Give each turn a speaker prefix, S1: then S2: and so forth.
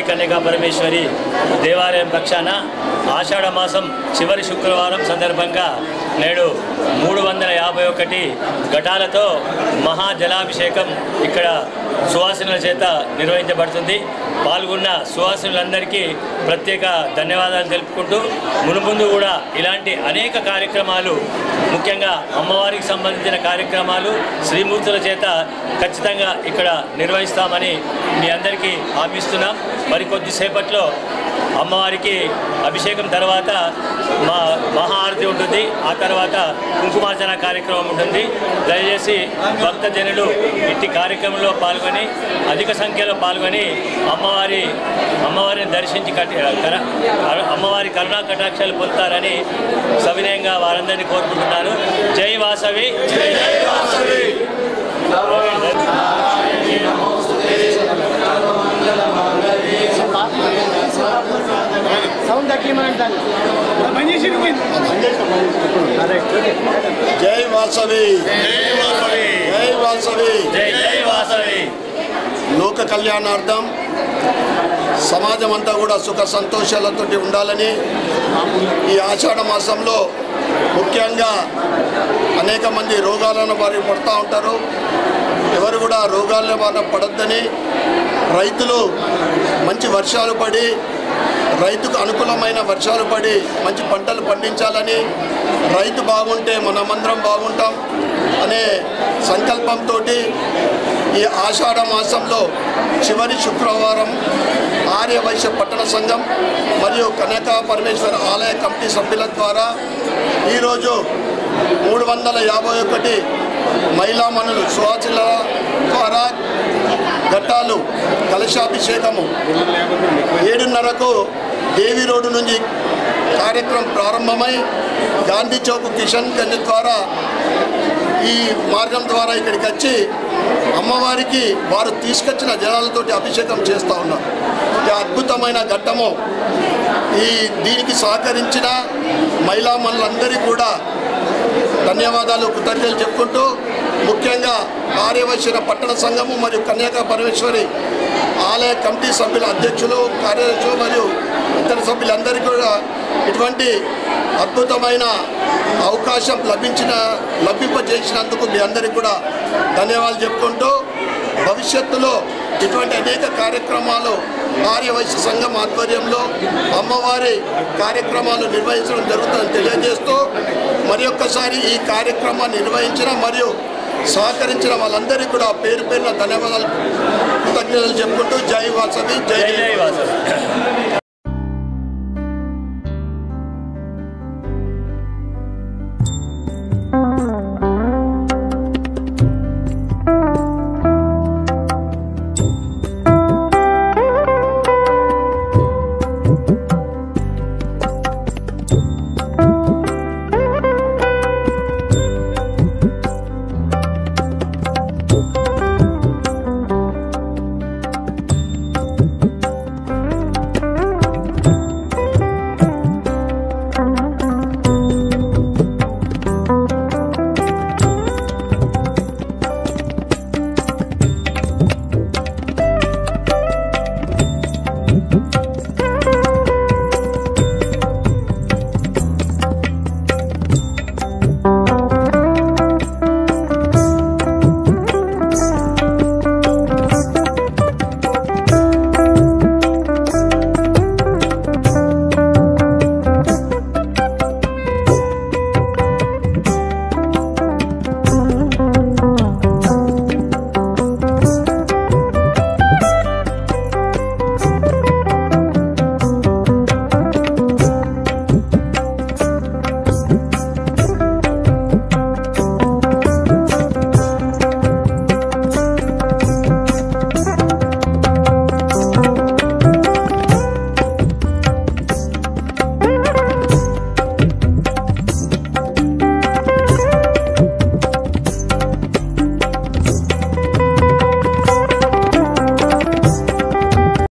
S1: కన్యకా పరమేశ్వరి దేవాలయం పక్షాన ఆషాఢ మాసం చివరి శుక్రవారం సందర్భంగా నేడు మూడు వందల యాభై ఒకటి ఘటాలతో మహా జలాభిషేకం ఇక్కడ సువాసనల చేత నిర్వహించబడుతుంది పాల్గొన్న సువాసనులందరికీ ప్రత్యేక ధన్యవాదాలు తెలుపుకుంటూ మునుముందు కూడా ఇలాంటి అనేక కార్యక్రమాలు ముఖ్యంగా అమ్మవారికి సంబంధించిన కార్యక్రమాలు శ్రీమూర్తుల చేత ఖచ్చితంగా ఇక్కడ నిర్వహిస్తామని మీ అందరికీ హామీస్తున్నాం మరి కొద్దిసేపట్లో అమ్మవారికి అభిషేకం తర్వాత మా మహాఆరతి ఉంటుంది ఆ తర్వాత కుంకుమార్చన కార్యక్రమం ఉంటుంది దయచేసి భక్తజనులు ఇట్టి కార్యక్రమంలో పాల్గొని అధిక సంఖ్యలో పాల్గొని అమ్మవారి అమ్మవారిని దర్శించి కట్టి కర- అమ్మవారి కరుణా కటాక్షాలు పొందుతారని సవినయంగా వారందరినీ కోరుకుంటున్నాను జై వాసవి జై వాసవి
S2: సౌండ్ తగ్గిమంటాను బంద్ చేసి
S3: జై వాసవి జై వాసవి
S1: జై జై వాసవి
S3: లోక కళ్యాణార్థం సమాజం అంతా కూడా సుఖ సంతోషాలతో ఉండాలని ఈ ఆషాఢ మాసంలో ముఖ్యంగా అనేక మంది రోగాలను వారి పడుతూ ఉంటారు ఎవరు కూడా రోగాల బారిన పడొద్దని రైతులు మంచి వర్షాలు పడి రైతుకు అనుకూలమైన వర్షాలు పడి మంచి పంటలు పండించాలని రైతు బాగుంటే మనమందరం బాగుంటాం అనే సంకల్పంతో ఈ ఆషాఢ మాసంలో చివరి శుక్రవారం ఆర్యవైశ్య పట్టణ సంఘం మరియు కనక పరమేశ్వర ఆలయ కమిటీ సభ్యుల ద్వారా ఈరోజు మూడు వందల యాభై ఒకటి మహిళామణులు సువాచుల ద్వారా ఘట్టాలు కలశాభిషేకము ఏడున్నరకు దేవి రోడ్డు నుంచి కార్యక్రమం ప్రారంభమై గాంధీ చౌక్ కిషన్ గంజ్ ద్వారా ఈ మార్గం ద్వారా ఇక్కడికి వచ్చి అమ్మవారికి వారు తీసుకొచ్చిన జలాలతోటి అభిషేకం చేస్తూ ఉన్నారు ఈ అద్భుతమైన ఘట్టము ఈ దీనికి సహకరించిన మహిళా మనులందరికీ కూడా ధన్యవాదాలు కృతజ్ఞతలు చెప్పుకుంటూ ముఖ్యంగా ఆర్యవైశ్య పట్టణ సంఘము మరియు కన్యాక పరమేశ్వరి ఆలయ కమిటీ సభ్యుల అధ్యక్షులు కార్యదర్శులు మరియు ఇతర సభ్యులందరికీ కూడా ఇటువంటి అద్భుతమైన అవకాశం లభించిన లభింపజేసినందుకు మీ అందరికీ కూడా ధన్యవాదాలు చెప్పుకుంటూ భవిష్యత్తులో ఇటువంటి అనేక కార్యక్రమాలు ఆర్యవైశ్య సంఘం ఆధ్వర్యంలో అమ్మవారి కార్యక్రమాలు నిర్వహించడం జరుగుతుందని తెలియజేస్తూ మరి ఒక్కసారి ఈ కార్యక్రమాన్ని నిర్వహించిన మరియు సహకరించిన వాళ్ళందరికీ కూడా పేరు పేరున ధన్యవాదాలు కృతజ్ఞతలు చెప్పుకుంటూ జై వాసవి జై
S1: జై జై వాసవి